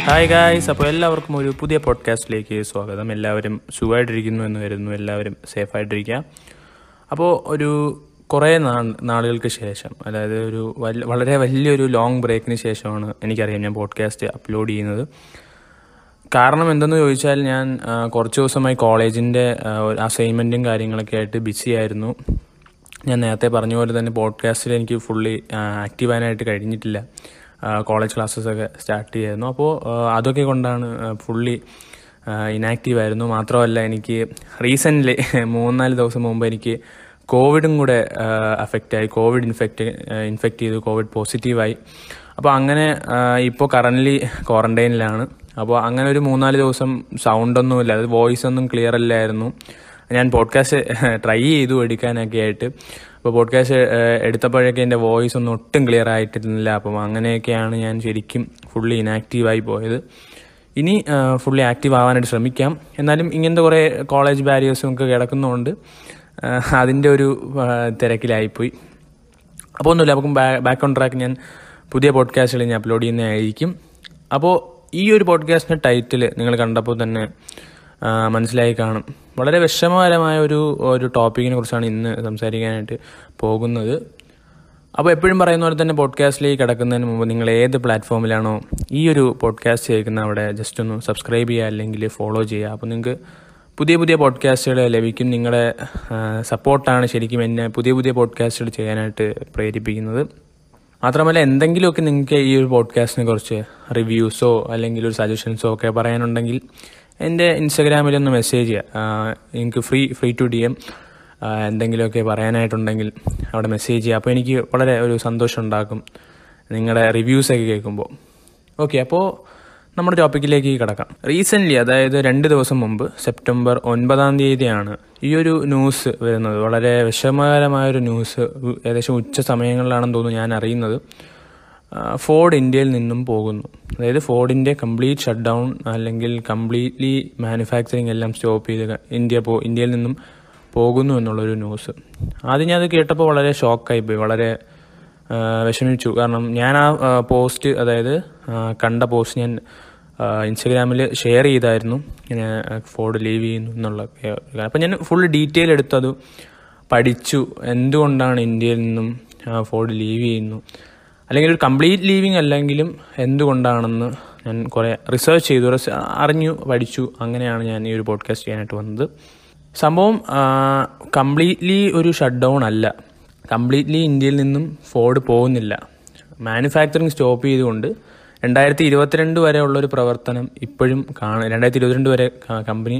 hi guys അപ്പോൾ എല്ലാവർക്കും ഒരു പുതിയ പോഡ്കാസ്റ്റിലേക്ക് സ്വാഗതം എല്ലാവരും സുഖമായിട്ടിരിക്കുന്നു എന്ന് കരുതുന്നു എല്ലാവരും സേഫായിട്ടിരിക്കുക അപ്പോൾ ഒരു കുറേ നാൾ നാളുകൾക്ക് ശേഷം അതായത് ഒരു വല്ല- വളരെ വലിയൊരു ലോങ് ബ്രേക്കിന് ശേഷമാണ് എനിക്കറിയാം ഞാൻ പോഡ്കാസ്റ്റ് അപ്ലോഡ് ചെയ്യുന്നത് കാരണം എന്തെന്ന് ചോദിച്ചാൽ ഞാൻ ആ, കുറച്ച് ദിവസമായി കോളേജിൻ്റെ അസൈൻമെൻറ്റും കാര്യങ്ങളൊക്കെ ആയിട്ട് ബിസി ആയിരുന്നു ഞാൻ നേരത്തെ പറഞ്ഞ പോലെ തന്നെ പോഡ്കാസ്റ്റിൽ എനിക്ക് ഫുള്ളി ആക്റ്റീവ് ആകാനായിട്ട് കഴിഞ്ഞിട്ടില്ല കോളേജ് ക്ലാസ്സസൊക്കെ സ്റ്റാർട്ട് ചെയ്യായിരുന്നു അപ്പോൾ ആ, അതൊക്കെ കൊണ്ടാണ് ഫുള്ളി ഇനാക്റ്റീവ് ആയിരുന്നു മാത്രമല്ല എനിക്ക് റീസെൻ്റ്ലി മൂന്നാല് ദിവസം മുമ്പ് എനിക്ക് കോവിഡും കൂടെ അഫക്റ്റ് ആയി കോവിഡ് ഇൻഫെക്റ്റ് ഇൻഫെക്റ്റ് ചെയ്തു കോവിഡ് പോസിറ്റീവായി അപ്പോൾ അങ്ങനെ ഇപ്പോൾ കറൻ്റ്ലി ക്വാറൻറ്റൈനിലാണ് അപ്പോൾ അങ്ങനെ ഒരു മൂന്നാല് ദിവസം സൗണ്ടൊന്നുമില്ല അത് വോയിസ് ഒന്നും ക്ലിയർ അല്ലായിരുന്നു ഞാൻ പോഡ്കാസ്റ്റ് ട്രൈ ചെയ്തു എടുക്കാനൊക്കെ ആയിട്ട് അപ്പോൾ പോഡ്കാസ്റ്റ് എടുത്തപ്പോഴൊക്കെ എൻ്റെ വോയിസ് ഒന്നും ഒട്ടും ക്ലിയർ ആയിട്ടിരുന്നില്ല അപ്പം അങ്ങനെയൊക്കെയാണ് ഞാൻ ശരിക്കും ഫുള്ളി ഇനാക്റ്റീവായി പോയത് ഇനി ഫുള്ളി ആക്റ്റീവ് ആവാനായിട്ട് ശ്രമിക്കാം എന്നാലും ഇങ്ങനത്തെ കുറേ കോളേജ് ബാരിയേഴ്സും ഒക്കെ കിടക്കുന്നതുകൊണ്ട് അതിൻ്റെ ഒരു ആ, തിരക്കിലായിപ്പോയി അപ്പോൾ ഒന്നുമില്ല അപ്പം ബാക്ക് ഓൺ ട്രാക്ക് ഞാൻ പുതിയ പോഡ്കാസ്റ്റുകൾ ഞാൻ അപ്ലോഡ് ചെയ്യുന്നതായിരിക്കും അപ്പോൾ ഈ ഒരു പോഡ്കാസ്റ്റിൻ്റെ ടൈറ്റിൽ നിങ്ങൾ കണ്ടപ്പോൾ തന്നെ ആ, മനസ്സിലായി കാണും വളരെ വിഷമകരമായ ഒരു ഒരു ടോപ്പിക്കിനെ കുറിച്ചാണ് ഇന്ന് സംസാരിക്കാനായിട്ട് പോകുന്നത് അപ്പോൾ എപ്പോഴും പറയുന്ന പോലെ തന്നെ പോഡ്കാസ്റ്റിലേക്ക് കിടക്കുന്നതിന് മുമ്പ് നിങ്ങൾ ഏത് പ്ലാറ്റ്ഫോമിലാണോ ഈ ഒരു പോഡ്കാസ്റ്റ് കേൾക്കുന്ന അവിടെ ജസ്റ്റ് ഒന്ന് സബ്സ്ക്രൈബ് ചെയ്യുക അല്ലെങ്കിൽ ഫോളോ ചെയ്യുക അപ്പോൾ നിങ്ങൾക്ക് പുതിയ പുതിയ പോഡ്കാസ്റ്റുകൾ ലഭിക്കും നിങ്ങളുടെ സപ്പോർട്ടാണ് ശരിക്കും എന്നെ പുതിയ പുതിയ പോഡ്കാസ്റ്റുകൾ ചെയ്യാനായിട്ട് പ്രേരിപ്പിക്കുന്നത് മാത്രമല്ല എന്തെങ്കിലുമൊക്കെ നിങ്ങൾക്ക് ഈ ഒരു പോഡ്കാസ്റ്റിനെ കുറിച്ച് റിവ്യൂസോ അല്ലെങ്കിൽ ഒരു സജഷൻസോ ഒക്കെ പറയാനുണ്ടെങ്കിൽ എൻ്റെ ഇൻസ്റ്റഗ്രാമിൽ ഒന്ന് മെസ്സേജ് ചെയ്യുക ആ, എനിക്ക് free free to D M എന്തെങ്കിലുമൊക്കെ പറയാനായിട്ടുണ്ടെങ്കിൽ അവിടെ മെസ്സേജ് ചെയ്യുക അപ്പോൾ എനിക്ക് വളരെ ഒരു സന്തോഷം ഉണ്ടാക്കും നിങ്ങളുടെ റിവ്യൂസൊക്കെ കേൾക്കുമ്പോൾ ഓക്കെ അപ്പോൾ നമ്മുടെ ടോപ്പിക്കിലേക്ക് കിടക്കാം റീസെൻ്റ്ലി അതായത് രണ്ട് ദിവസം മുമ്പ് സെപ്റ്റംബർ ഒൻപതാം തീയതിയാണ് ഈ ഒരു ന്യൂസ് വരുന്നത് വളരെ വിഷമകരമായൊരു ന്യൂസ് ഏകദേശം ഉച്ച സമയങ്ങളിലാണെന്ന് തോന്നുന്നു ഞാൻ അറിയുന്നത് ആ, ഫോർഡ് ഇന്ത്യയിൽ നിന്നും പോകുന്നു അതായത് ഫോർഡിൻ്റെ കംപ്ലീറ്റ് ഷട്ട് ഡൗൺ അല്ലെങ്കിൽ കംപ്ലീറ്റ്ലി മാനുഫാക്ചറിങ് എല്ലാം സ്റ്റോപ്പ് ചെയ്ത് ക- ഇന്ത്യ പോ ഇന്ത്യയിൽ നിന്നും പോകുന്നു എന്നുള്ളൊരു ന്യൂസ് ആദ്യം ഞാൻ അത് കേട്ടപ്പോൾ വളരെ ഷോക്കായി പോയി വളരെ ആ, വിഷമിച്ചു കാരണം ഞാൻ ആ ആ, പോസ്റ്റ് അതായത് ആ, കണ്ട പോസ്റ്റ് ഞാൻ ഇൻസ്റ്റഗ്രാമിൽ ഷെയർ ചെയ്തായിരുന്നു ഇങ്ങനെ ഫോർഡ് ലീവ് ചെയ്യുന്നു എന്നുള്ള അപ്പം ഞാൻ ഫുൾ ഡീറ്റെയിൽ എടുത്തത് പഠിച്ചു എന്തുകൊണ്ടാണ് ഇന്ത്യയിൽ നിന്നും ആ, ഫോർഡ് ലീവ് ചെയ്യുന്നു അല്ലെങ്കിൽ ഒരു കംപ്ലീറ്റ് ലീവിങ് അല്ലെങ്കിലും എന്തുകൊണ്ടാണെന്ന് ഞാൻ കുറേ റിസർച്ച് ചെയ്തു റിസ- അറിഞ്ഞു പഠിച്ചു അങ്ങനെയാണ് ഞാൻ ഈ ഒരു പോഡ്കാസ്റ്റ് ചെയ്യാനായിട്ട് വന്നത് സംഭവം കംപ്ലീറ്റ്ലി ഒരു ഷട്ട് ഡൗൺ അല്ല കംപ്ലീറ്റ്ലി ഇന്ത്യയിൽ നിന്നും ഫോർഡ് പോകുന്നില്ല മാനുഫാക്ചറിങ് സ്റ്റോപ്പ് ചെയ്തുകൊണ്ട് രണ്ടായിരത്തി ഇരുപത്തിരണ്ട് വരെ ഉള്ളൊരു പ്രവർത്തനം ഇപ്പോഴും കാണ രണ്ടായിരത്തി ഇരുപത്തിരണ്ട് വരെ കമ്പനി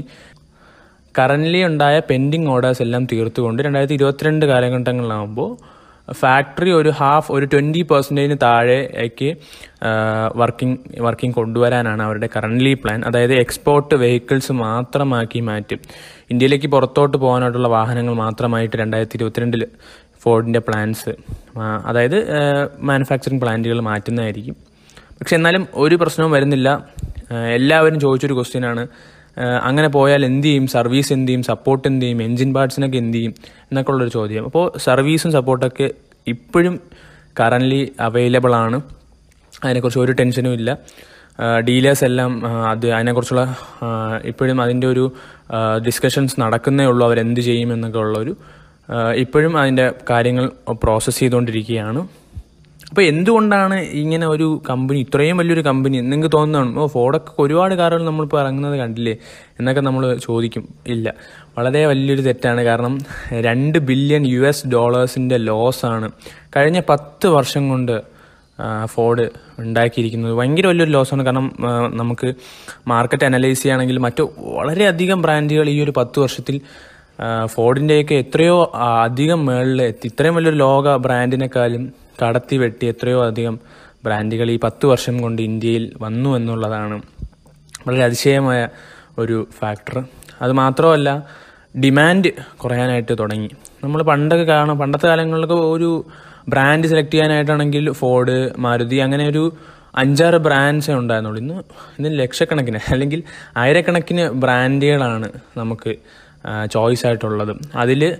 കറൻ്റ്ലി ഉണ്ടായ പെൻഡിങ് ഓർഡേഴ്സ് എല്ലാം തീർത്തുകൊണ്ട് രണ്ടായിരത്തി ഇരുപത്തിരണ്ട് കാലഘട്ടങ്ങളിലാകുമ്പോൾ ഫാക്ടറി ഒരു ഹാഫ് ഒരു ട്വൻറ്റി പെർസെൻറ്റേജിന് താഴേക്ക് വർക്കിംഗ് വർക്കിംഗ് കൊണ്ടുവരാനാണ് അവരുടെ കറൻ്റ്ലി പ്ലാൻ അതായത് എക്സ്പോർട്ട് വെഹിക്കിൾസ് മാത്രമാക്കി മാറ്റും ഇന്ത്യയിലേക്ക് പുറത്തോട്ട് പോകാനായിട്ടുള്ള വാഹനങ്ങൾ മാത്രമായിട്ട് രണ്ടായിരത്തി ഇരുപത്തിരണ്ടിൽ ഫോർഡിൻ്റെ പ്ലാൻസ് അതായത് മാനുഫാക്ചറിങ് പ്ലാന്റുകൾ മാറ്റുന്നതായിരിക്കും പക്ഷെ എന്നാലും ഒരു പ്രശ്നവും വരുന്നില്ല ആ, എല്ലാവരും ചോദിച്ചൊരു ക്വസ്റ്റ്യനാണ് അങ്ങനെ പോയാൽ എന്ത് ചെയ്യും സർവീസ് എന്ത് ചെയ്യും സപ്പോർട്ട് എന്ത് ചെയ്യും എൻജിൻ പാർട്സിനൊക്കെ എന്ത് ചെയ്യും എന്നൊക്കെ ഉള്ളൊരു ചോദ്യം അപ്പോൾ സർവീസും സപ്പോർട്ടൊക്കെ ഇപ്പോഴും കറൻ്റ്ലി അവൈലബിൾ ആണ് അതിനെക്കുറിച്ച് ഒരു ടെൻഷനും ഇല്ല ഡീലേഴ്സ് എല്ലാം ആ, അത് അതിനെക്കുറിച്ചുള്ള ആ, ഇപ്പോഴും അതിൻ്റെ ഒരു ഡിസ്കഷൻസ് നടക്കുന്നേ ഉള്ളൂ അവരെന്ത് ചെയ്യും എന്നൊക്കെ ഉള്ളൊരു ആ, ഇപ്പോഴും അതിൻ്റെ കാര്യങ്ങൾ പ്രോസസ്സ് ചെയ്തുകൊണ്ടിരിക്കുകയാണ് അപ്പോൾ എന്തുകൊണ്ടാണ് ഇങ്ങനെ ഒരു കമ്പനി ഇത്രയും വലിയൊരു കമ്പനി നിങ്ങൾക്ക് തോന്നുന്നതാണ് ഓ ഫോർഡൊക്കെ ഒരുപാട് കാറുകൾ നമ്മളിപ്പോൾ ഇറങ്ങുന്നത് കണ്ടില്ലേ എന്നൊക്കെ നമ്മൾ ചോദിക്കും ഇല്ല വളരെ വലിയൊരു തെറ്റാണ് കാരണം രണ്ട് ബില്യൺ യു എസ് ഡോളേഴ്സിൻ്റെ ലോസാണ് കഴിഞ്ഞ പത്ത് വർഷം കൊണ്ട് ആ, ഫോർഡ് ഉണ്ടാക്കിയിരിക്കുന്നത് ഭയങ്കര വലിയൊരു ലോസാണ് കാരണം ആ, നമുക്ക് മാർക്കറ്റ് അനലൈസ് ചെയ്യുകയാണെങ്കിൽ മറ്റു വളരെയധികം ബ്രാൻഡുകൾ ഈ ഒരു പത്ത് വർഷത്തിൽ ആ, ഫോർഡിൻ്റെയൊക്കെ എത്രയോ ആ, അധികം മേളിൽ എത്തി ഇത്രയും വലിയൊരു ലോക ബ്രാൻഡിനെക്കാളും കടത്തി വെട്ടി എത്രയോ അധികം ബ്രാൻഡുകൾ ഈ പത്ത് വർഷം കൊണ്ട് ഇന്ത്യയിൽ വന്നു എന്നുള്ളതാണ് വളരെ അതിശയമായ ഒരു ഫാക്ടർ അത് മാത്രമല്ല ഡിമാൻഡ് കുറയാനായിട്ട് തുടങ്ങി നമ്മൾ പണ്ടൊക്കെ കാണാം പണ്ടത്തെ കാലങ്ങളിലൊക്കെ ഒരു ബ്രാൻഡ് സെലക്ട് ചെയ്യാനായിട്ടാണെങ്കിൽ ഫോർഡ് മാരുതി അങ്ങനെ ഒരു അഞ്ചാറ് ബ്രാൻഡ്സേ ഉണ്ടായിരുന്നുള്ളൂ ഇന്ന് ഇന്ന് ലക്ഷക്കണക്കിന് അല്ലെങ്കിൽ ആയിരക്കണക്കിന് ബ്രാൻഡുകളാണ് നമുക്ക് ചോയ്സ് ആയിട്ടുള്ളത് അതിൽ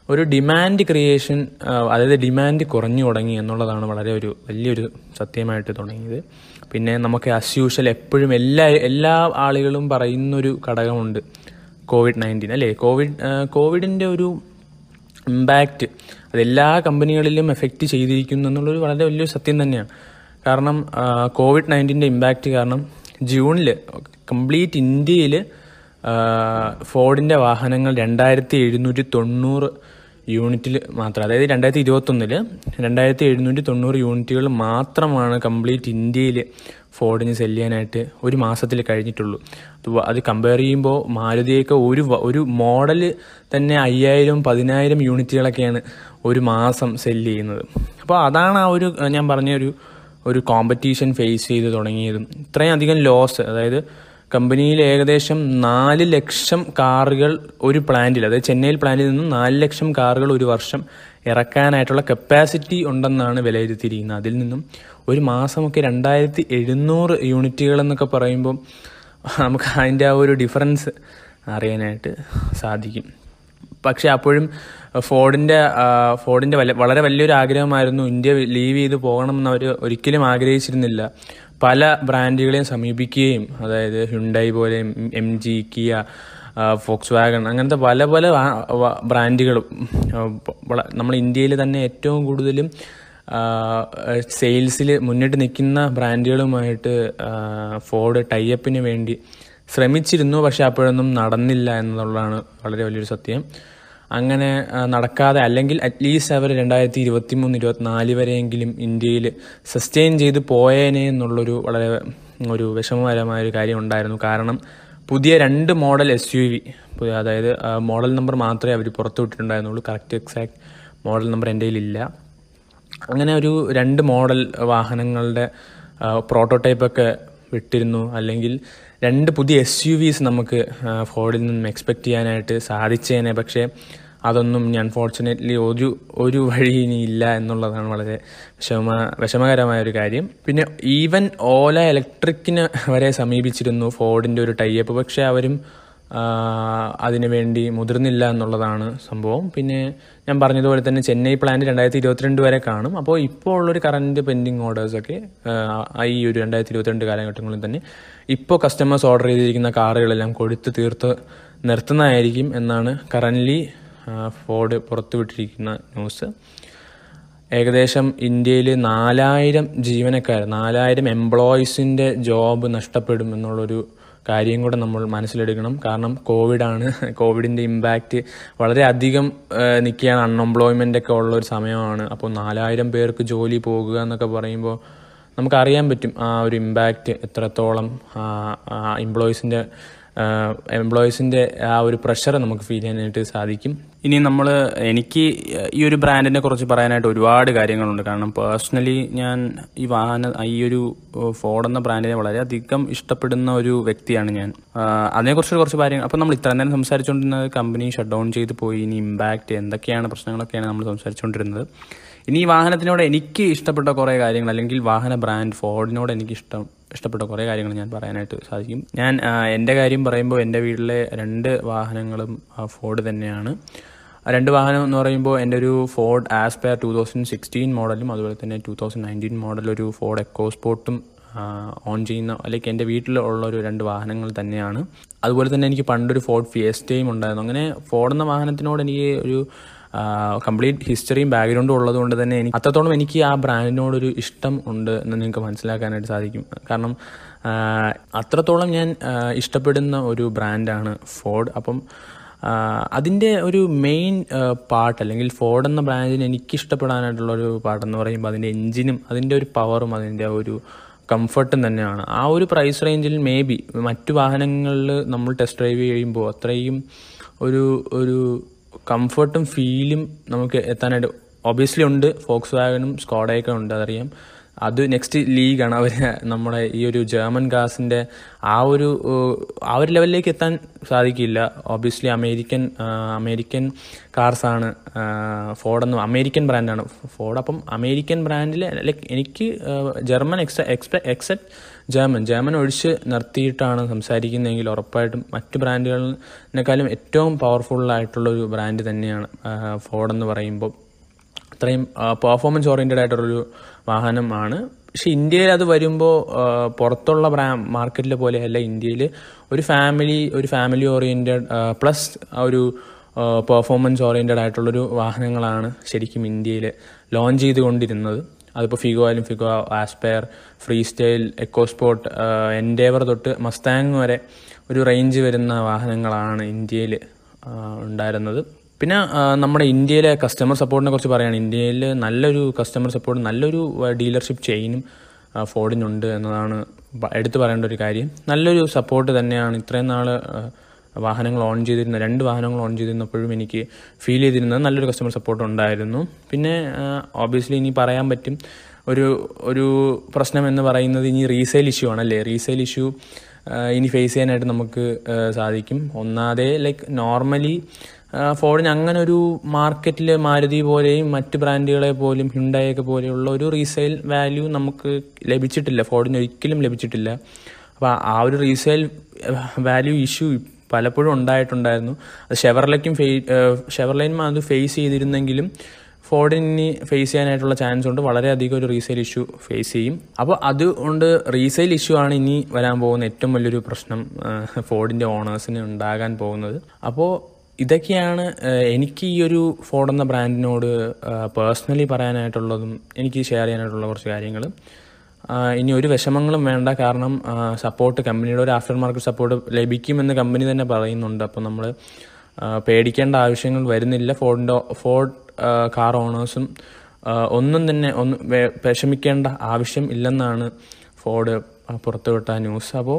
ഒരു ഡിമാൻഡ് ക്രിയേഷൻ അതായത് ഡിമാൻഡ് കുറഞ്ഞു തുടങ്ങി എന്നുള്ളതാണ് വളരെ ഒരു വലിയൊരു സത്യമായിട്ട് തുടങ്ങിയത് പിന്നെ നമുക്ക് അസ് യൂഷ്വൽ എപ്പോഴും എല്ലാ എല്ലാ ആളുകളും പറയുന്നൊരു ഘടകമുണ്ട് കോവിഡ് നയൻറ്റീൻ അല്ലേ കോവിഡ് കോവിഡിൻ്റെ ഒരു ഇമ്പാക്റ്റ് അതെല്ലാ കമ്പനികളിലും എഫക്റ്റ് ചെയ്തിരിക്കുന്നു എന്നുള്ളൊരു വളരെ വലിയൊരു സത്യം തന്നെയാണ് കാരണം കോവിഡ് നയൻറ്റീൻ്റെ ഇമ്പാക്റ്റ് കാരണം ജൂണിൽ കംപ്ലീറ്റ് ഇന്ത്യയിൽ ഫോർഡിൻ്റെ വാഹനങ്ങൾ രണ്ടായിരത്തി എഴുന്നൂറ്റി തൊണ്ണൂറ് യൂണിറ്റിൽ മാത്രം അതായത് രണ്ടായിരത്തി ഇരുപത്തൊന്നിൽ രണ്ടായിരത്തി എഴുന്നൂറ്റി തൊണ്ണൂറ് യൂണിറ്റുകൾ മാത്രമാണ് കംപ്ലീറ്റ് ഇന്ത്യയിൽ ഫോർഡിന് സെല് ചെയ്യാനായിട്ട് ഒരു മാസത്തിൽ കഴിഞ്ഞിട്ടുള്ളൂ അത് കമ്പയർ ചെയ്യുമ്പോൾ മാരുതിയൊക്കെ ഒരു ഒരു മോഡൽ തന്നെ അയ്യായിരം പതിനായിരം യൂണിറ്റുകളൊക്കെയാണ് ഒരു മാസം സെല് ചെയ്യുന്നത് അപ്പോൾ അതാണ് ആ ഒരു ഞാൻ പറഞ്ഞ ഒരു ഒരു കോമ്പറ്റീഷൻ ഫേസ് ചെയ്ത് തുടങ്ങിയതും ഇത്രയും അധികം ലോസ് അതായത് കമ്പനിയിൽ ഏകദേശം നാല് ലക്ഷം കാറുകൾ ഒരു പ്ലാന്റിൽ അതായത് ചെന്നൈയിൽ പ്ലാന്റിൽ നിന്നും നാല് ലക്ഷം കാറുകൾ ഒരു വർഷം ഇറക്കാനായിട്ടുള്ള കപ്പാസിറ്റി ഉണ്ടെന്നാണ് വിലയിരുത്തിയിരിക്കുന്നത് അതിൽ നിന്നും ഒരു മാസമൊക്കെ രണ്ടായിരത്തി എഴുന്നൂറ് യൂണിറ്റുകൾ എന്നൊക്കെ പറയുമ്പോൾ നമുക്ക് അതിൻ്റെ ആ ഒരു ഡിഫറൻസ് അറിയാനായിട്ട് സാധിക്കും പക്ഷെ അപ്പോഴും ഫോർഡിൻ്റെ ഫോർഡിൻ്റെ വളരെ വലിയൊരു ആഗ്രഹമായിരുന്നു ഇന്ത്യ ലീവ് ചെയ്ത് പോകണമെന്ന് അവർ ഒരിക്കലും ആഗ്രഹിച്ചിരുന്നില്ല പല ബ്രാൻഡുകളെയും സമീപിക്കുകയും അതായത് ഹുണ്ടായി പോലെ M G Kia Volkswagen അങ്ങനത്തെ പല പല ബ്രാൻഡുകളും നമ്മൾ ഇന്ത്യയിൽ തന്നെ ഏറ്റവും കൂടുതലും സെയിൽസിൽ മുന്നിട്ട് നിൽക്കുന്ന ബ്രാൻഡുകളുമായിട്ട് ഫോർഡ് ടൈപ്പിന് വേണ്ടി ശ്രമിച്ചിരുന്നു പക്ഷെ അപ്പോഴൊന്നും നടന്നില്ല എന്നുള്ളതാണ് വളരെ വലിയൊരു സത്യം അങ്ങനെ നടക്കാതെ അല്ലെങ്കിൽ അറ്റ്ലീസ്റ്റ് അവർ രണ്ടായിരത്തി ഇരുപത്തി മൂന്ന് ഇരുപത്തിനാല് വരെയെങ്കിലും ഇന്ത്യയിൽ സസ്റ്റെയിൻ ചെയ്ത് പോയേനെ എന്നുള്ളൊരു വളരെ ഒരു വിഷമകരമായ ഒരു കാര്യം ഉണ്ടായിരുന്നു കാരണം പുതിയ രണ്ട് മോഡൽ എസ് യു വി അതായത് മോഡൽ നമ്പർ മാത്രമേ അവർ പുറത്തു വിട്ടിട്ടുണ്ടായിരുന്നുള്ളൂ കറക്റ്റ് എക്സാക്ട് മോഡൽ നമ്പർ എൻ്റെ കയ്യിലില്ല അങ്ങനെ ഒരു രണ്ട് മോഡൽ വാഹനങ്ങളുടെ പ്രോട്ടോടൈപ്പൊക്കെ വിട്ടിരുന്നു അല്ലെങ്കിൽ രണ്ട് പുതിയ എസ് യു വിസ് നമുക്ക് ഫോർഡിൽ നിന്നും എക്സ്പെക്റ്റ് ചെയ്യാനായിട്ട് സാധിച്ചേനെ പക്ഷേ അതൊന്നും അൺഫോർച്ചുനേറ്റ്ലി ഒരു ഒരു വഴി ഇനി ഇല്ല എന്നുള്ളതാണ് വളരെ വിഷമ വിഷമകരമായ ഒരു കാര്യം പിന്നെ ഈവൻ ഓല ഇലക്ട്രിക്കിന് വരെ സമീപിച്ചിരുന്നു ഫോർഡിൻ്റെ ഒരു ടൈപ്പ് പക്ഷേ അവരും അതിനുവേണ്ടി മുതിർന്നില്ല എന്നുള്ളതാണ് സംഭവം പിന്നെ ഞാൻ പറഞ്ഞതുപോലെ തന്നെ ചെന്നൈ പ്ലാന്റ് രണ്ടായിരത്തി ഇരുപത്തിരണ്ട് വരെ കാണും അപ്പോൾ ഇപ്പോൾ ഉള്ളൊരു കറണ്ട് പെൻഡിങ് ഓർഡേഴ്സൊക്കെ ഈ ഒരു രണ്ടായിരത്തി ഇരുപത്തിരണ്ട് കാലഘട്ടങ്ങളിൽ തന്നെ ഇപ്പോൾ കസ്റ്റമേഴ്സ് ഓർഡർ ചെയ്തിരിക്കുന്ന കാറുകളെല്ലാം കൊടുത്ത് തീർത്ത് നിർത്തുന്നതായിരിക്കും എന്നാണ് കറൻ്റ്ലി ഫോർഡ് പുറത്തുവിട്ടിരിക്കുന്ന ന്യൂസ് ഏകദേശം ഇന്ത്യയിൽ നാലായിരം ജീവനക്കാർ നാലായിരം എംപ്ലോയീസിൻ്റെ ജോബ് നഷ്ടപ്പെടും എന്നുള്ളൊരു കാര്യം കൂടെ നമ്മൾ മനസ്സിലെടുക്കണം കാരണം കോവിഡാണ് കോവിഡിൻ്റെ ഇമ്പാക്റ്റ് വളരെ അധികം നിൽക്കുകയാണ് അൺഎംപ്ലോയ്മെൻ്റ് ഒക്കെ ഉള്ള ഒരു സമയമാണ് അപ്പോൾ നാലായിരം പേർക്ക് ജോലി പോകുക എന്നൊക്കെ പറയുമ്പോൾ നമുക്കറിയാൻ പറ്റും ആ ഒരു ഇമ്പാക്റ്റ് എത്രത്തോളം എംപ്ലോയീസിൻ്റെ എംപ്ലോയീസിൻ്റെ ആ ഒരു പ്രഷർ നമുക്ക് ഫീൽ ചെയ്യാനായിട്ട് സാധിക്കും ഇനി നമ്മൾ എനിക്ക് ഈ ഒരു ബ്രാൻഡിനെ കുറിച്ച് പറയാനായിട്ട് ഒരുപാട് കാര്യങ്ങളുണ്ട് കാരണം പേഴ്സണലി ഞാൻ ഈ വാഹന ഈ ഒരു ഫോർഡ് എന്ന ബ്രാൻഡിനെ വളരെയധികം ഇഷ്ടപ്പെടുന്ന ഒരു വ്യക്തിയാണ് ഞാൻ അതിനെക്കുറിച്ച് കുറച്ച് കാര്യങ്ങൾ അപ്പോൾ നമ്മൾ ഇത്ര നേരം സംസാരിച്ചുകൊണ്ടിരുന്നത് കമ്പനി ഷട്ട് ഡൗൺ ചെയ്ത് പോയി ഇനി ഇമ്പാക്റ്റ് എന്തൊക്കെയാണ് പ്രശ്നങ്ങളൊക്കെയാണ് നമ്മൾ സംസാരിച്ചുകൊണ്ടിരുന്നത് ഇനി ഈ വാഹനത്തിനോട് എനിക്ക് ഇഷ്ടപ്പെട്ട കുറേ കാര്യങ്ങൾ അല്ലെങ്കിൽ വാഹന ബ്രാൻഡ് ഫോർഡിനോട് എനിക്ക് ഇഷ്ടം ഇഷ്ടപ്പെട്ട കുറേ കാര്യങ്ങൾ ഞാൻ പറയാനായിട്ട് സാധിക്കും ഞാൻ എൻ്റെ കാര്യം പറയുമ്പോൾ എൻ്റെ വീട്ടിലെ രണ്ട് വാഹനങ്ങളും ഫോർഡ് തന്നെയാണ് രണ്ട് വാഹനം എന്ന് പറയുമ്പോൾ എൻ്റെ ഒരു Ford Aspire two thousand sixteen മോഡലും അതുപോലെ തന്നെ ടു തൗസൻഡ് നയൻറ്റീൻ മോഡൽ ഒരു ഫോർഡ് എക്കോ സ്പോർട്ടും ഓൺ ചെയ്യുന്ന അല്ലെങ്കിൽ എൻ്റെ വീട്ടിലുള്ള ഒരു രണ്ട് വാഹനങ്ങൾ തന്നെയാണ് അതുപോലെ തന്നെ എനിക്ക് പണ്ടൊരു ഫോർഡ് ഫിയസ്റ്റയും ഉണ്ടായിരുന്നു അങ്ങനെ ഫോർഡ് എന്ന വാഹനത്തിനോട് എനിക്ക് ഒരു കംപ്ലീറ്റ് ഹിസ്റ്ററിയും ബാക്ക്ഗ്രൗണ്ടും ഉള്ളത് കൊണ്ട് തന്നെ എനിക്ക് അത്രത്തോളം എനിക്ക് ആ ബ്രാൻഡിനോടൊരു ഇഷ്ടം ഉണ്ട് എന്ന് നിങ്ങൾക്ക് മനസ്സിലാക്കാനായിട്ട് സാധിക്കും കാരണം അത്രത്തോളം ഞാൻ ഇഷ്ടപ്പെടുന്ന ഒരു ബ്രാൻഡാണ് ഫോർഡ് അപ്പം അതിൻ്റെ ഒരു മെയിൻ പാർട്ട് അല്ലെങ്കിൽ ഫോർഡ് എന്ന ബ്രാൻഡിന് എനിക്ക് ഇഷ്ടപ്പെടാനായിട്ടുള്ള ഒരു പാട്ടെന്ന് പറയുമ്പോൾ അതിൻ്റെ എഞ്ചിനും അതിൻ്റെ ഒരു പവറും അതിൻ്റെ ഒരു കംഫർട്ടും തന്നെയാണ് ആ ഒരു പ്രൈസ് റേഞ്ചിൽ മേ ബി മറ്റു വാഹനങ്ങളിൽ നമ്മൾ ടെസ്റ്റ് ഡ്രൈവ് ചെയ്യുമ്പോൾ അത്രയും ഒരു ഒരു കംഫർട്ടും ഫീലും നമുക്ക് എത്താനായിട്ട് ഒബിയസ്ലി ഉണ്ട് ഫോക്സ് വാഗനും സ്കോഡയൊക്കെ ഉണ്ട് അതറിയാം അത് നെക്സ്റ്റ് ലീഗാണ് അവർ നമ്മുടെ ഈ ഒരു ജർമ്മൻ കാസിൻ്റെ ആ ഒരു ഏഹ്, ആ ഒരു ലെവലിലേക്ക് എത്താൻ സാധിക്കില്ല ഓബിയസ്ലി അമേരിക്കൻ ആ, അമേരിക്കൻ കാർസാണ് ഫോർഡ് എന്ന് അമേരിക്കൻ ബ്രാൻഡാണ് ഫോർഡ് അപ്പം അമേരിക്കൻ ബ്രാൻഡിൽ ലൈക്ക് എനിക്ക് ഏഹ്, ജർമ്മൻ എക്സ എക്സ്പെ എക്സെപ്റ്റ് ജർമ്മൻ ജർമ്മൻ ഒഴിച്ച് നിർത്തിയിട്ടാണ് സംസാരിക്കുന്നതെങ്കിൽ ഉറപ്പായിട്ടും മറ്റ് ബ്രാൻഡുകളിനേക്കാളും ഏറ്റവും പവർഫുള്ളായിട്ടുള്ള ഒരു ബ്രാൻഡ് തന്നെയാണ് ഫോർഡ് എന്ന് പറയുമ്പോൾ അത്രയും പെർഫോമൻസ് ഓറിയൻറ്റഡ് ആയിട്ടുള്ളൊരു വാഹനമാണ് പക്ഷെ ഇന്ത്യയിൽ അത് വരുമ്പോൾ പുറത്തുള്ള ബ്രാ മാർക്കറ്റിലെ പോലെയല്ല ഇന്ത്യയിൽ ഒരു ഫാമിലി ഒരു ഫാമിലി ഓറിയൻറ്റഡ് പ്ലസ് ഒരു പെർഫോമൻസ് ഓറിയൻറ്റഡ് ആയിട്ടുള്ളൊരു വാഹനങ്ങളാണ് ശരിക്കും ഇന്ത്യയിൽ ലോഞ്ച് ചെയ്തുകൊണ്ടിരുന്നത് അതിപ്പോൾ ഫിഗോ ആയാലും Figo Aspire Freestyle EcoSport Endeavour തൊട്ട് മസ്താങ് വരെ ഒരു റേഞ്ച് വരുന്ന വാഹനങ്ങളാണ് ഇന്ത്യയിൽ ഉണ്ടായിരുന്നത് പിന്നെ ആ, നമ്മുടെ ഇന്ത്യയിലെ കസ്റ്റമർ സപ്പോർട്ടിനെ കുറിച്ച് പറയുകയാണ് ഇന്ത്യയിൽ നല്ലൊരു കസ്റ്റമർ സപ്പോർട്ട് നല്ലൊരു ഡീലർഷിപ്പ് ചെയിനും ആ, ഫോർഡിനുണ്ട് എന്നതാണ് പ- എടുത്തു പറയേണ്ട ഒരു കാര്യം നല്ലൊരു സപ്പോർട്ട് തന്നെയാണ് ഇത്രയും നാൾ വാഹനങ്ങൾ ഓൺ ചെയ്തിരുന്ന രണ്ട് വാഹനങ്ങൾ ഓൺ ചെയ്തിരുന്നപ്പോഴും എനിക്ക് ഫീൽ ചെയ്തിരുന്നത് നല്ലൊരു കസ്റ്റമർ സപ്പോർട്ട് ഉണ്ടായിരുന്നു പിന്നെ ഓബിയസ്ലി ഇനി പറയാൻ പറ്റും ഒരു ഒരു പ്രശ്നം എന്ന് പറയുന്നത് ഇനി റീസെയിൽ ഇഷ്യൂ ആണല്ലേ റീസെയിൽ ഇഷ്യൂ ഇനി ഫേസ് ചെയ്യാനായിട്ട് നമുക്ക് ആ, സാധിക്കും ഒന്നാതെ ലൈക്ക് നോർമലി ഫോർഡിന് അങ്ങനെ ഒരു മാർക്കറ്റിൽ മാരുതി പോലെയും മറ്റ് ബ്രാൻഡുകളെ പോലും ഹിണ്ടായൊക്കെ പോലെയുള്ള ഒരു റീസെയിൽ വാല്യൂ നമുക്ക് ലഭിച്ചിട്ടില്ല ഫോർഡിന് ഒരിക്കലും ലഭിച്ചിട്ടില്ല അപ്പോൾ ആ ഒരു റീസെയിൽ വാല്യൂ ഇഷ്യൂ പലപ്പോഴും ഉണ്ടായിട്ടുണ്ടായിരുന്നു അത് ഷെവർലയ്ക്കും ഫേ ഷെവർലൈനും അത് ഫേസ് ചെയ്തിരുന്നെങ്കിലും ഫോർഡിന് ഫേസ് ചെയ്യാനായിട്ടുള്ള ചാൻസ് ഉണ്ട് വളരെയധികം ഒരു റീസെയിൽ ഇഷ്യൂ ഫേസ് ചെയ്യും അപ്പോൾ അതുകൊണ്ട് റീസെയിൽ ഇഷ്യൂ ആണ് ഇനി വരാൻ പോകുന്ന ഏറ്റവും വലിയൊരു പ്രശ്നം ഫോർഡിൻ്റെ ഓണേഴ്സിന് ഉണ്ടാകാൻ പോകുന്നത് അപ്പോൾ ഇതൊക്കെയാണ് ഏഹ്, എനിക്ക് ഈ ഒരു ഫോർഡ് എന്ന ബ്രാൻഡിനോട് പേഴ്സണലി പറയാനായിട്ടുള്ളതും എനിക്ക് ഷെയർ ചെയ്യാനായിട്ടുള്ള കുറച്ച് കാര്യങ്ങൾ ഇനി ഒരു വിഷമങ്ങളും വേണ്ട കാരണം സപ്പോർട്ട് കമ്പനിയുടെ ഒരു ആഫ്റ്റർ മാർക്കറ്റ് സപ്പോർട്ട് ലഭിക്കുമെന്ന് കമ്പനി തന്നെ പറയുന്നുണ്ട് അപ്പോൾ നമ്മൾ പേടിക്കേണ്ട ആവശ്യങ്ങൾ വരുന്നില്ല ഫോർഡിൻ്റെ ഫോർഡ് കാർ ഓണേഴ്സും ഒന്നും തന്നെ ഒന്ന് വേ- വിഷമിക്കേണ്ട ആവശ്യം ഇല്ലെന്നാണ് ഫോർഡ് പുറത്തുവിട്ട ന്യൂസ് അപ്പോൾ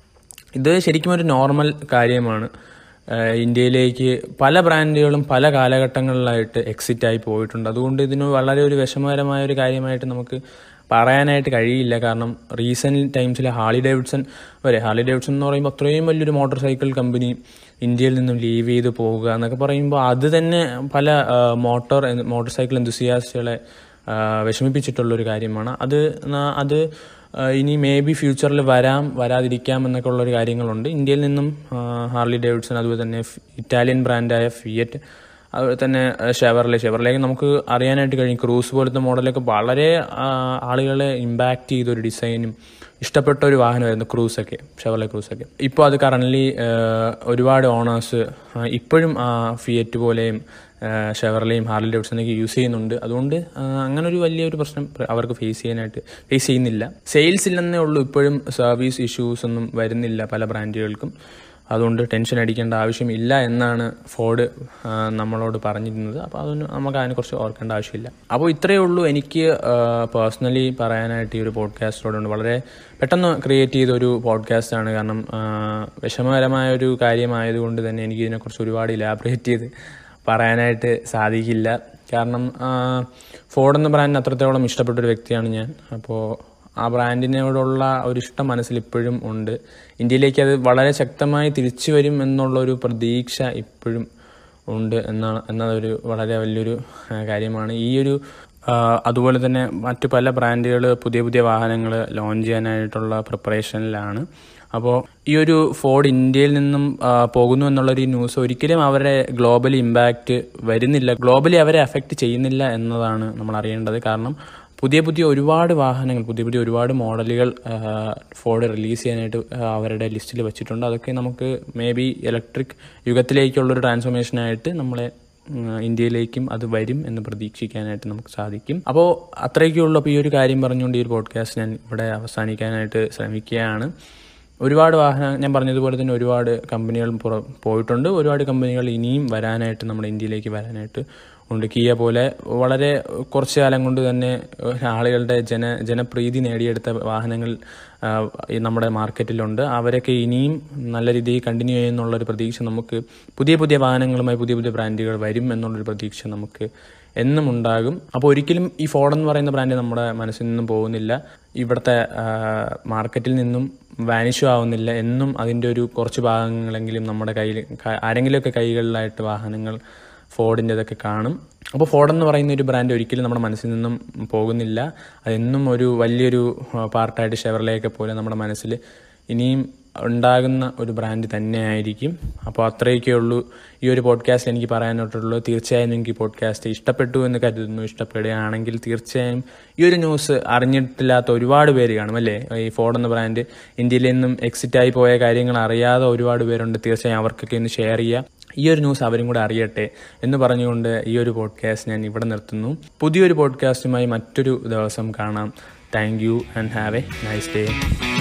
ഇത് ശരിക്കും ഒരു നോർമൽ കാര്യമാണ് ആഹ് ഇന്ത്യയിലേക്ക് പല ബ്രാൻഡുകളും പല കാലഘട്ടങ്ങളിലായിട്ട് എക്സിറ്റ് ആയി പോയിട്ടുണ്ട് അതുകൊണ്ട് ഇതിന് വളരെ ഒരു വിഷമകരമായ ഒരു കാര്യമായിട്ട് നമുക്ക് പറയാനായിട്ട് കഴിയില്ല കാരണം റീസെന്റ് ടൈംസിൽ ഹാളി ഡേവിഡ്സൺ വരെ ഹാളി ഡേവിഡ്സൺ എന്ന് പറയുമ്പോൾ അത്രയും വലിയൊരു മോട്ടോർ സൈക്കിൾ കമ്പനി ഇന്ത്യയിൽ നിന്നും ലീവ് ചെയ്ത് പോവുക എന്നൊക്കെ പറയുമ്പോൾ അത് തന്നെ പല മോട്ടോർ മോട്ടോർ സൈക്കിൾ എന്തുസിയാസ്റ്റുകളെ വിഷമിപ്പിച്ചിട്ടുള്ളൊരു കാര്യമാണ് അത് ന- അത് ആ, ഇനി മേ ബി ഫ്യൂച്ചറിൽ വരാം വരാതിരിക്കാം എന്നൊക്കെ ഉള്ളൊരു കാര്യങ്ങളുണ്ട് ഇന്ത്യയിൽ നിന്നും ആ, ഹാർലി ഡേവിഡ്സൺ അതുപോലെ തന്നെ ഫ് ഇറ്റാലിയൻ ബ്രാൻഡായ ഫിയറ്റ് അതുപോലെ തന്നെ ഷെവർലെ ഷെവർലേക്ക് നമുക്ക് അറിയാനായിട്ട് കഴിയും ക്രൂസ് പോലത്തെ മോഡലൊക്കെ വളരെ ആ, ആളുകളെ ഇമ്പാക്റ്റ് ചെയ്ത ഒരു ഡിസൈനും ഇഷ്ടപ്പെട്ട ഒരു വാഹനമായിരുന്നു ക്രൂസൊക്കെ ഷെവർലെ ക്രൂസൊക്കെ ഇപ്പോൾ അത് കറൻ്റ്ലി ഒരുപാട് ഓണേഴ്സ് ഇപ്പോഴും ഫിയറ്റ് പോലെയും ഷെവർലെയും ഹാർലി ഡേവിഡ്സണൊക്കെ യൂസ് ചെയ്യുന്നുണ്ട് അതുകൊണ്ട് ആ, അങ്ങനെ ഒരു വലിയൊരു പ്രശ്നം പ്ര- അവർക്ക് ഫേസ് ചെയ്യാനായിട്ട് ഫേസ് ചെയ്യുന്നില്ല സെയിൽസ് ഇല്ലെന്നേ ഉള്ളൂ ഇപ്പോഴും സർവീസ് ഇഷ്യൂസ് ഒന്നും വരുന്നില്ല പല ബ്രാൻഡുകൾക്കും അതുകൊണ്ട് ടെൻഷൻ അടിക്കേണ്ട ആവശ്യമില്ല എന്നാണ് ഫോർഡ് ആ, നമ്മളോട് പറഞ്ഞിരുന്നത് അപ്പോൾ അതൊന്നും നമുക്ക് അതിനെക്കുറിച്ച് ഓർക്കേണ്ട ആവശ്യമില്ല അപ്പോൾ ഇത്രയേ ഉള്ളൂ എനിക്ക് പേഴ്സണലി പറയാനായിട്ട് ഈ ഒരു പോഡ്കാസ്റ്റിനോടുണ്ട് വളരെ പെട്ടെന്ന് ക്രിയേറ്റ് ചെയ്ത ഒരു പോഡ്കാസ്റ്റാണ് കാരണം ആ, വിഷമകരമായ ഒരു കാര്യമായതുകൊണ്ട് തന്നെ എനിക്ക് ഇതിനെക്കുറിച്ച് ഒരുപാട് ഇലാബറേറ്റ് ചെയ്ത് പറയാനായിട്ട് സാധിക്കില്ല കാരണം ആ, ഫോർഡ് എന്ന ബ്രാൻഡിന് അത്രത്തോളം ഇഷ്ടപ്പെട്ട ഒരു വ്യക്തിയാണ് ഞാൻ അപ്പോൾ ആ ബ്രാൻഡിനോടുള്ള ഒരു ഇഷ്ടം മനസ്സിൽ ഇപ്പോഴും ഉണ്ട് ഇന്ത്യയിലേക്ക് അത് വളരെ ശക്തമായി തിരിച്ചു വരും എന്നുള്ള ഒരു പ്രതീക്ഷ ഇപ്പോഴും ഉണ്ട് എന്നാണ് എന്നതൊരു വളരെ വലിയൊരു ആ, കാര്യമാണ് ഈ ഒരു ആ, അതുപോലെ തന്നെ മറ്റു പല ബ്രാൻഡുകൾ പുതിയ പുതിയ വാഹനങ്ങൾ ലോഞ്ച് ചെയ്യാനായിട്ടുള്ള പ്രിപ്പറേഷനിലാണ് അപ്പോൾ ഈ ഒരു ഫോർഡ് ഇന്ത്യയിൽ നിന്നും ആ, പോകുന്നു എന്നുള്ളൊരു ന്യൂസ് ഒരിക്കലും അവരുടെ ഗ്ലോബൽ ഇമ്പാക്റ്റ് വരുന്നില്ല ഗ്ലോബലി അവരെ അഫക്റ്റ് ചെയ്യുന്നില്ല എന്നതാണ് നമ്മൾ അറിയേണ്ടത് കാരണം പുതിയ പുതിയ ഒരുപാട് വാഹനങ്ങൾ പുതിയ പുതിയ ഒരുപാട് മോഡലുകൾ ഫോർഡ് റിലീസ് ചെയ്യാനായിട്ട് ആ, അവരുടെ ലിസ്റ്റിൽ വെച്ചിട്ടുണ്ട് അതൊക്കെ നമുക്ക് മേ ബി ഇലക്ട്രിക് യുഗത്തിലേക്കുള്ളൊരു ട്രാൻസ്ഫോർമേഷനായിട്ട് നമ്മളെ ഉം, ഇന്ത്യയിലേക്കും അത് വരും എന്ന് പ്രതീക്ഷിക്കാനായിട്ട് നമുക്ക് സാധിക്കും അപ്പോൾ അത്രയൊക്കെ ഉള്ളൂ അപ്പോൾ ഈ ഒരു കാര്യം പറഞ്ഞുകൊണ്ട് ഈ ഒരു പോഡ്കാസ്റ്റ് ഞാൻ ഇവിടെ അവസാനിക്കാനായിട്ട് ശ്രമിക്കുകയാണ് ഒരുപാട് വാഹന ഞാൻ പറഞ്ഞതുപോലെ തന്നെ ഒരുപാട് കമ്പനികൾ പുറ പോയിട്ടുണ്ട് ഒരുപാട് കമ്പനികൾ ഇനിയും വരാനായിട്ട് നമ്മുടെ ഇന്ത്യയിലേക്ക് വരാനായിട്ട് ഉണ്ട് കിയ പോലെ വളരെ കുറച്ച് കാലം കൊണ്ട് തന്നെ ആളുകളുടെ ജന ജനപ്രീതി നേടിയെടുത്ത വാഹനങ്ങൾ ആ, ഈ നമ്മുടെ മാർക്കറ്റിലുണ്ട് അവരൊക്കെ ഇനിയും നല്ല രീതിയിൽ കണ്ടിന്യൂ ചെയ്യുന്നുള്ളൊരു പ്രതീക്ഷ നമുക്ക് പുതിയ പുതിയ വാഹനങ്ങളുമായി പുതിയ പുതിയ ബ്രാൻഡുകൾ വരും എന്നുള്ളൊരു പ്രതീക്ഷ നമുക്ക് എന്നും ഉണ്ടാകും അപ്പോൾ ഒരിക്കലും ഈ ഫോർഡ് എന്ന് പറയുന്ന ബ്രാൻഡ് നമ്മുടെ മനസ്സിൽ നിന്നും പോകുന്നില്ല ഇവിടുത്തെ മാർക്കറ്റിൽ നിന്നും വാനിഷും ആവുന്നില്ല എന്നും അതിൻ്റെ ഒരു കുറച്ച് ഭാഗങ്ങളെങ്കിലും നമ്മുടെ കയ്യിൽ ക- ആരെങ്കിലുമൊക്കെ കൈകളിലായിട്ട് വാഹനങ്ങൾ ഫോർഡിൻ്റെതൊക്കെ കാണും അപ്പോൾ ഫോർഡ് എന്ന് പറയുന്ന ഒരു ബ്രാൻഡ് ഒരിക്കലും നമ്മുടെ മനസ്സിൽ നിന്നും പോകുന്നില്ല അതെന്നും ഒരു വലിയൊരു പാർട്ടായിട്ട് ഷെവർലെയൊക്കെ പോലെ നമ്മുടെ മനസ്സിൽ ഇനിയും ഉണ്ടാകുന്ന ഒരു ബ്രാൻഡ് തന്നെയായിരിക്കും അപ്പോൾ അത്രയൊക്കെ ഉള്ളൂ ഈ ഒരു പോഡ്കാസ്റ്റിൽ എനിക്ക് പറയാനായിട്ടുള്ളൂ തീർച്ചയായും നിങ്ങൾക്ക് ഈ പോഡ്കാസ്റ്റ് ഇഷ്ടപ്പെട്ടു എന്ന് കരുതുന്നു ഇഷ്ടപ്പെടുകയാണെങ്കിൽ തീർച്ചയായും ഈ ഒരു ന്യൂസ് അറിഞ്ഞിട്ടില്ലാത്ത ഒരുപാട് പേര് കാണും അല്ലേ ഈ ഫോർഡ് എന്ന ബ്രാൻഡ് ഇന്ത്യയിൽ നിന്നും എക്സിറ്റ് ആയി പോയ കാര്യങ്ങൾ അറിയാതെ ഒരുപാട് പേരുണ്ട് തീർച്ചയായും അവർക്കൊക്കെ ഒന്ന് ഷെയർ ചെയ്യുക ഈ ഒരു ന്യൂസ് അവരും കൂടെ അറിയട്ടെ എന്ന് പറഞ്ഞുകൊണ്ട് ഈ ഒരു പോഡ്കാസ്റ്റ് ഞാൻ ഇവിടെ നിർത്തുന്നു പുതിയൊരു പോഡ്കാസ്റ്റുമായി മറ്റൊരു ദിവസം കാണാം thank you and have a nice day